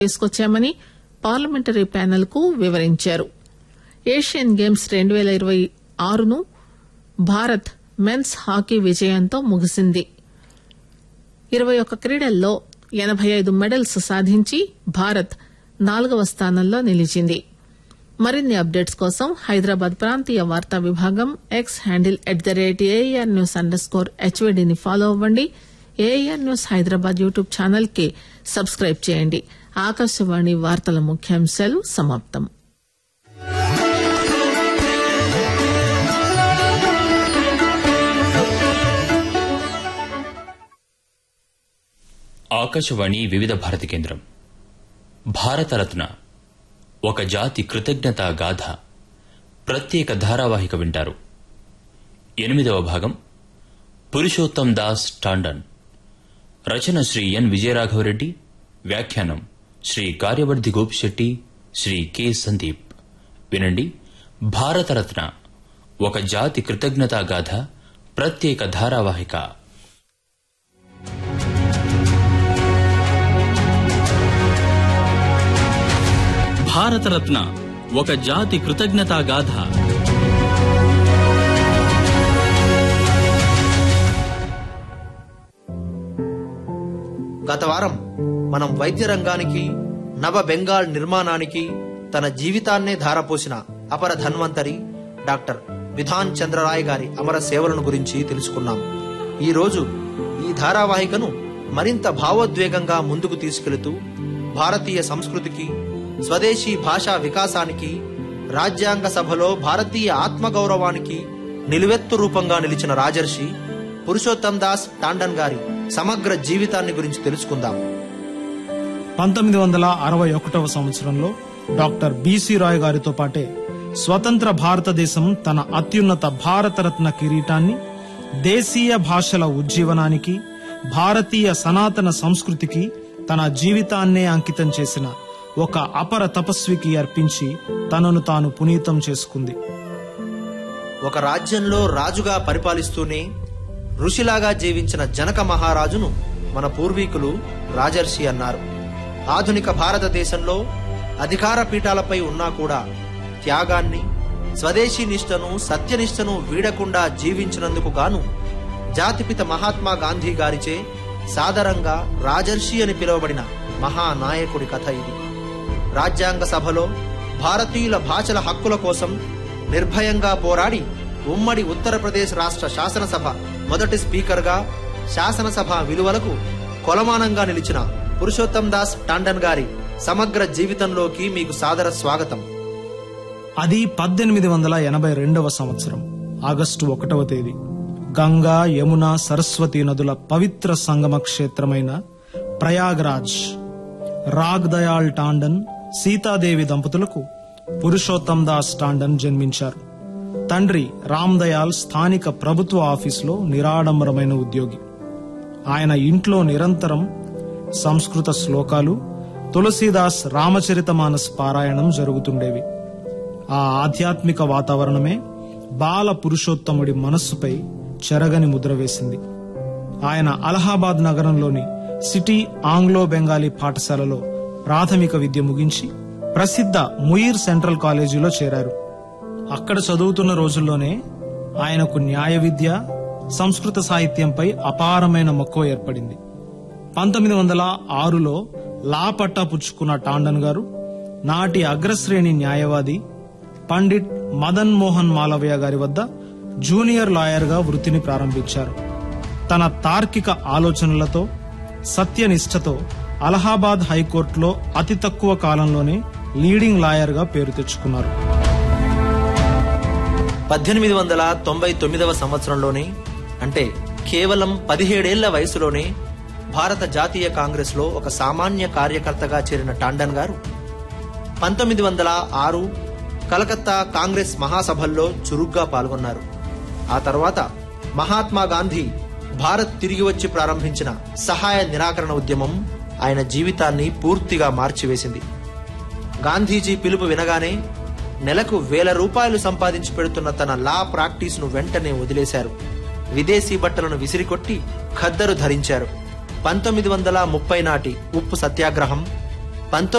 తీసుకొచ్చామని parliamentary panel కు వివరించారు Asian games రెండు పేల ఇరవై ఆరును భారత్ మెన్స్ హాకీ విజయంతో ముగిసింది ఇరవై ఒక్క క్రీడల్లో ఎనబై ఐదు మెడల్స్ సాధించి భారత్ నాలుగవ స్థానంలో నిలిచింది మరిన్ని అప్డేట్స్ కోసం హైదరాబాద్ ప్రాంతీయ వార్తా విభాగం X handle at the rate AIR news underscore హెచ్వీడీని ఫాలో అవ్వండి AIR news Hyderabad YouTube channel కి సబ్స్క్రైబ్ చేయండి ఆకాశవాణి వార్తల ముఖ్యాంశాలు సమాప్తం ఆకాశవాణి వివిధ భారతి కేంద్రం భారతరత్న ఒక జాతి కృతజ్ఞతా గాథ ప్రత్యేక ధారావాహిక వింటారు ఎనిమిదవ భాగం పురుషోత్తం దాస్ టాండన్ రచన శ్రీ ఎన్ విజయరాఘవరెడ్డి వ్యాఖ్యానం శ్రీ కార్యవర్ధి గోపిశెట్టి శ్రీ కె సందీప్ వినండి భారతరత్న ఒక జాతి కృతజ్ఞతా గాథ ప్రత్యేక ధారావాహిక భారతరత్న ఒక జాతి కృతజ్ఞతా గాథ గత వారం మనం వైద్య రంగానికి నవ బెంగాల్ నిర్మాణానికి తన జీవితాన్నే ధారపోసిన అపర ధన్వంతరి డాక్టర్ విధాన్ చంద్రరాయ్ గారి అమర సేవలను గురించి తెలుసుకున్నాం ఈ రోజు ఈ ధారావాహికను మరింత భావోద్వేగంగా ముందుకు తీసుకెళుతూ భారతీయ సంస్కృతికి స్వదేశీ భాషా వికాసానికి రాజ్యాంగ సభలో భారతీయ ఆత్మగౌరవానికి నిలువెత్తు రూపంగా నిలిచిన రాజర్షి పురుషోత్తం దాస్ టాండన్ గారి సమగ్ర జీవితాన్ని గురించి తెలుసుకుందాం పంతొమ్మిది వందల అరవై ఒకటవ సంవత్సరంలో డాక్టర్ బిసి రాయ్ గారితో పాటే స్వతంత్ర భారతదేశం తన అత్యున్నత భారతరత్న కిరీటాన్ని దేశీయ భాషల ఉజ్జీవనానికి భారతీయ సనాతన సంస్కృతికి తన జీవితాన్నే అంకితం చేసిన ఒక అపర తపస్వికి అర్పించి తనను తాను పునీతం చేసుకుంది ఒక రాజ్యంలో రాజుగా పరిపాలిస్తూనే ఋషిలాగా జీవించిన జనక మహారాజును మన పూర్వీకులు రాజర్షి అన్నారు ఆధునిక భారతదేశంలో అధికార పీఠాలపై ఉన్నా కూడా త్యాగాన్ని స్వదేశీ నిష్టను సత్యనిష్టను వీడకుండా జీవించినందుకు గాను జాతిపిత మహాత్మా గాంధీ గారిచే సాదరంగా రాజర్షి అని పిలువబడిన మహానాయకుడి కథ ఇది రాజ్యాంగ సభలో భారతీయుల భాషల హక్కుల కోసం నిర్భయంగా పోరాడి ఉమ్మడి ఉత్తరప్రదేశ్ రాష్ట్ర శాసనసభ మొదటి స్పీకర్గా శాసనసభ విలువలకు కొలమానంగా నిలిచిన పురుషోత్తం దాస్ టాండన్ గారి సమగ్ర జీవితంలోకి మీకు సాదర స్వాగతం అది పద్దెనిమిది వందల ఎనభై రెండవ సంవత్సరం ఆగస్టు ఒకటవ తేదీ గంగా యమున సరస్వతి నదుల పవిత్ర సంగమ క్షేత్రమైన ప్రయాగ్రాజ్ రాగ్ దయాళ్ టాండన్ సీతాదేవి దంపతులకు పురుషోత్తం దాస్ టాండన్ జన్మించారు తండ్రి రామ్ దయాల్ స్థానిక ప్రభుత్వ ఆఫీసులో నిరాడంబరమైన ఉద్యోగి ఆయన ఇంట్లో నిరంతరం సంస్కృత శ్లోకాలు తులసీదాస్ రామచరితమానస్ పారాయణం జరుగుతుండేవి ఆ ఆధ్యాత్మిక వాతావరణమే బాల పురుషోత్తముడి మనస్సుపై చెరగని ముద్ర వేసింది ఆయన అలహాబాద్ నగరంలోని సిటీ ఆంగ్లో బెంగాలీ పాఠశాలలో ప్రాథమిక విద్య ముగించి ప్రసిద్ధ ముయిర్ సెంట్రల్ కాలేజీలో చేరారు అక్కడ చదువుతున్న రోజుల్లోనే ఆయనకు న్యాయ విద్య సంస్కృత సాహిత్యంపై అపారమైన మక్కువ ఏర్పడింది పంతొమ్మిది వందల ఆరులో లా పట్టా పుచ్చుకున్న టాండన్ గారు నాటి అగ్రశ్రేణి న్యాయవాది పండిట్ మదన్ మోహన్ మాలవయ్య గారి వద్ద జూనియర్ లాయర్గా వృత్తిని ప్రారంభించారు తన తార్కిక ఆలోచనలతో సత్యనిష్టతో అలహాబాద్ హైకోర్టులో అతి తక్కువ కాలంలోనే లీడింగ్ లాయర్గా పేరు తెచ్చుకున్నారు పద్దెనిమిది వందల తొంభై తొమ్మిదవ సంవత్సరంలోనే అంటే కేవలం పదిహేడేళ్ల వయసులోనే భారత జాతీయ కాంగ్రెస్ లో ఒక సామాన్య కార్యకర్తగా చేరిన టాండన్ గారు పంతొమ్మిది వందల ఆరు కలకత్తా కాంగ్రెస్ మహాసభల్లో చురుగ్గా పాల్గొన్నారు ఆ తర్వాత మహాత్మా గాంధీ భారత్ తిరిగి వచ్చి ప్రారంభించిన సహాయ నిరాకరణ ఉద్యమం ఆయన జీవితాన్ని పూర్తిగా మార్చివేసింది గాంధీజీ పిలుపు వినగానే నెలకు వేల రూపాయలు సంపాదించి పెడుతున్న తన లా ప్రాక్టీస్ ను వెంటనే వదిలేశారు విదేశీ బట్టలను విసిరికొట్టి ఖద్దరు ధరించారు పంతొమ్మిది వందల ముప్పై నాటి ఉప్పు సత్యాగ్రహం పంతొమ్మిది